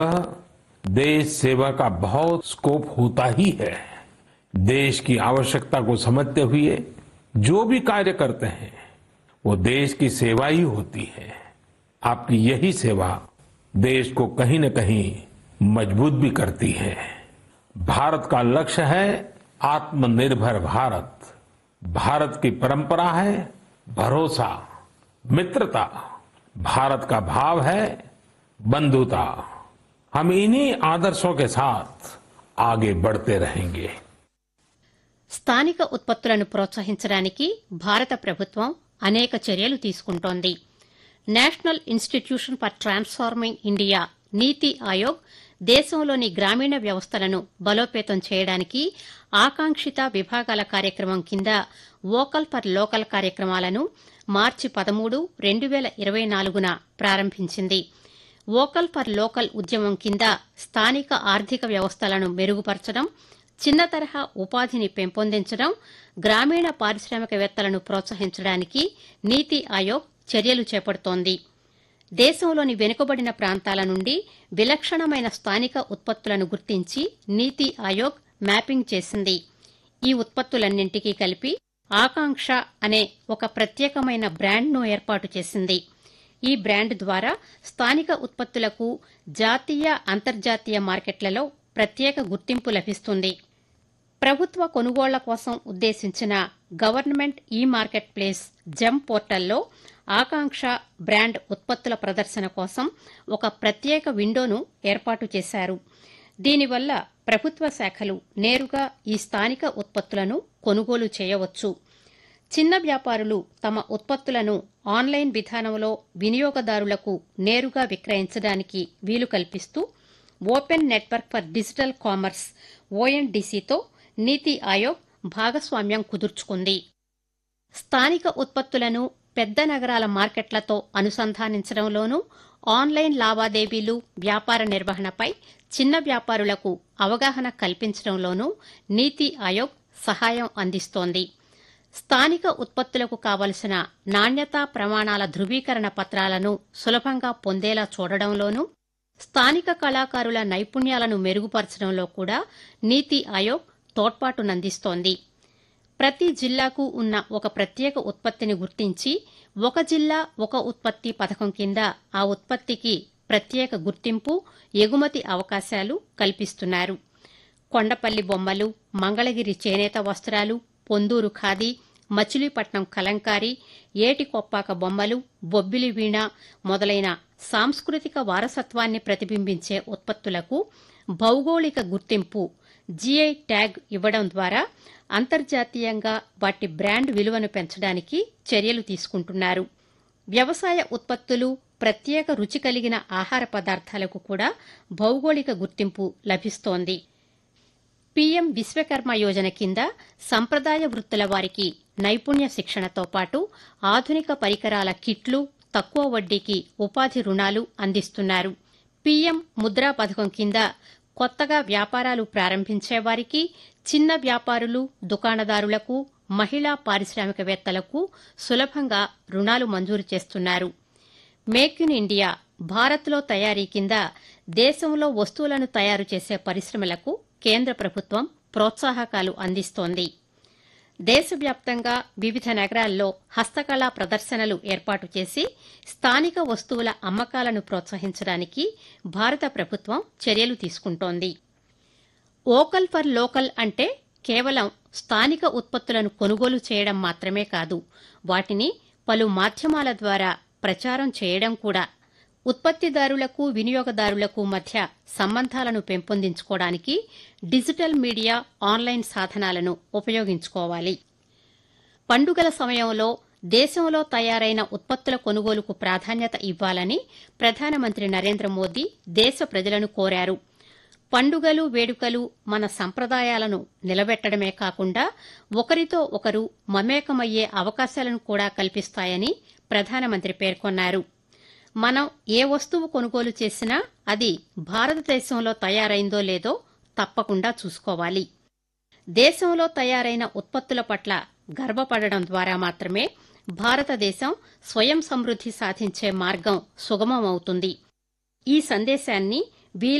देश सेवा का बहुत स्कोप होता ही है देश की आवश्यकता को समझते हुए जो भी कार्य करते हैं वो देश की सेवा ही होती है आपकी यही सेवा देश को कहीं न कहीं मजबूत भी करती है भारत का लक्ष्य है आत्मनिर्भर भारत भारत की परंपरा है भरोसा मित्रता भारत का भाव है बंधुता हम इन्हीं आदर्शों के साथ आगे बढ़ते रहेंगे స్థానిక ఉత్పత్తులను ప్రోత్సహించడానికి భారత ప్రభుత్వం అనేక చర్యలు తీసుకుంటోంది national institution for transforming India NITI Aayog దేశంలోని గ్రామీణ వ్యవస్థలను బలోపేతం చేయడానికి ఆకాంక్షిత విభాగాల కార్యక్రమం కింద వోకల్ ఫర్ లోకల్ కార్యక్రమాలను మార్చి పదమూడు రెండు వేల ఇరవై నాలుగున ప్రారంభించింది వోకల్ ఫర్ లోకల్ ఉద్యమం కింద స్థానిక ఆర్థిక వ్యవస్థలను మెరుగుపరచడం చిన్న తరహా ఉపాధిని పెంపొందించడం గ్రామీణ పారిశ్రామికవేత్తలను ప్రోత్సహించడానికి నీతి ఆయోగ్ చర్యలు చేపడుతోంది దేశంలోని వెనుకబడిన ప్రాంతాల నుండి విలక్షణమైన స్థానిక ఉత్పత్తులను గుర్తించి నీతి ఆయోగ్ మ్యాపింగ్ చేసింది ఈ ఉత్పత్తులన్నింటికీ కలిపి ఆకాంక్ష అనే ఒక ప్రత్యేకమైన బ్రాండ్ను ఏర్పాటు చేసింది ఈ బ్రాండ్ ద్వారా స్థానిక ఉత్పత్తులకు జాతీయ అంతర్జాతీయ మార్కెట్లలో ప్రత్యేక గుర్తింపు లభిస్తుంది ప్రభుత్వ కొనుగోళ్ల కోసం ఉద్దేశించిన గవర్నమెంట్ ఈ మార్కెట్ ప్లేస్ జెమ్ పోర్టల్లో ఆకాంక్ష బ్రాండ్ ఉత్పత్తుల ప్రదర్శన కోసం ఒక ప్రత్యేక విండోను ఏర్పాటు చేశారు దీనివల్ల ప్రభుత్వ శాఖలు నేరుగా ఈ స్థానిక ఉత్పత్తులను కొనుగోలు చేయవచ్చు చిన్న వ్యాపారులు తమ ఉత్పత్తులను ఆన్లైన్ విధానంలో వినియోగదారులకు నేరుగా విక్రయించడానికి వీలు కల్పిస్తూ open network for digital commerce ఓఎన్డీసీతో నీతి ఆయోగ్ భాగస్వామ్యం కుదుర్చుకుంది స్థానిక ఉత్పత్తులను పెద్ద నగరాల మార్కెట్లతో అనుసంధానించడంలోనూ ఆన్లైన్ లావాదేవీలు వ్యాపార నిర్వహణపై చిన్న వ్యాపారులకు అవగాహన కల్పించడంలోనూ నీతి ఆయోగ్ సహాయం అందిస్తోంది స్థానిక ఉత్పత్తులకు కావలసిన నాణ్యతా ప్రమాణాల ధృవీకరణ పత్రాలను సులభంగా పొందేలా చూడడంలోనూ స్థానిక కళాకారుల నైపుణ్యాలను మెరుగుపరచడంలో కూడా నీతి ఆయోగ్ తోడ్పాటునందిస్తోంది ప్రతి జిల్లాకు ఉన్న ఒక ప్రత్యేక ఉత్పత్తిని గుర్తించి ఒక జిల్లా ఒక ఉత్పత్తి పథకం కింద ఆ ఉత్పత్తికి ప్రత్యేక గుర్తింపు ఎగుమతి అవకాశాలు కల్పిస్తున్నారు కొండపల్లి బొమ్మలు మంగళగిరి చేనేత వస్త్రాలు పొందూరు ఖాదీ మచిలీపట్నం కలంకారి ఏటికొప్పాక బొమ్మలు బొబ్బిలి వీణ మొదలైన సాంస్కృతిక వారసత్వాన్ని ప్రతిబింబించే ఉత్పత్తులకు భౌగోళిక గుర్తింపు జీఐ ట్యాగ్ ఇవ్వడం ద్వారా అంతర్జాతీయంగా వాటి బ్రాండ్ విలువను పెంచడానికి చర్యలు తీసుకుంటున్నారు వ్యవసాయ ఉత్పత్తులు ప్రత్యేక రుచి కలిగిన ఆహార పదార్థాలకు కూడా భౌగోళిక గుర్తింపు లభిస్తోంది పీఎం విశ్వకర్మ యోజన కింద సంప్రదాయ వృత్తుల వారికి నైపుణ్య శిక్షణతో పాటు ఆధునిక పరికరాల కిట్లు తక్కువ వడ్డీకి ఉపాధి రుణాలు అందిస్తున్నారు పీఎం ముద్రా పథకం కింద కొత్తగా వ్యాపారాలు ప్రారంభించేవారికి చిన్న వ్యాపారులు దుకాణదారులకు మహిళా పారిశ్రామికవేత్తలకు సులభంగా రుణాలు మంజూరు చేస్తున్నారు మేక్ ఇన్ ఇండియా భారత్లో తయారీ కింద దేశంలో వస్తువులను తయారు చేసే పరిశ్రమలకు కేంద్ర ప్రభుత్వం ప్రోత్సాహకాలు అందిస్తోంది దేశవ్యాప్తంగా వివిధ నగరాల్లో హస్తకళా ప్రదర్శనలు ఏర్పాటు చేసి స్థానిక వస్తువుల అమ్మకాలను ప్రోత్సహించడానికి భారత ప్రభుత్వం చర్యలు తీసుకుంటోంది ఓకల్ ఫర్ లోకల్ అంటే కేవలం స్థానిక ఉత్పత్తులను కొనుగోలు చేయడం మాత్రమే కాదు వాటిని పలు మాధ్యమాల ద్వారా ప్రచారం చేయడం కూడా ఉత్పత్తిదారులకు వినియోగదారులకు మధ్య సంబంధాలను పెంపొందించుకోవడానికి డిజిటల్ మీడియా ఆన్లైన్ సాధనాలను ఉపయోగించుకోవాలి పండుగల సమయంలో దేశంలో తయారైన ఉత్పత్తుల కొనుగోలుకు ప్రాధాన్యత ఇవ్వాలని ప్రధానమంత్రి నరేంద్ర మోదీ దేశ ప్రజలను కోరారు పండుగలు వేడుకలు మన సంప్రదాయాలను నిలబెట్టడమే కాకుండా ఒకరితో ఒకరు మమేకమయ్యే అవకాశాలను కూడా కల్పిస్తాయని ప్రధానమంత్రి పేర్కొన్నారు మనం ఏ వస్తువు కొనుగోలు చేసినా అది భారతదేశంలో తయారైందో లేదో తప్పకుండా చూసుకోవాలి దేశంలో తయారైన ఉత్పత్తుల పట్ల గర్వపడడం ద్వారా మాత్రమే భారతదేశం స్వయం సమృద్ది సాధించే మార్గం సుగమమవుతుంది ఈ సందేశాన్ని వీల్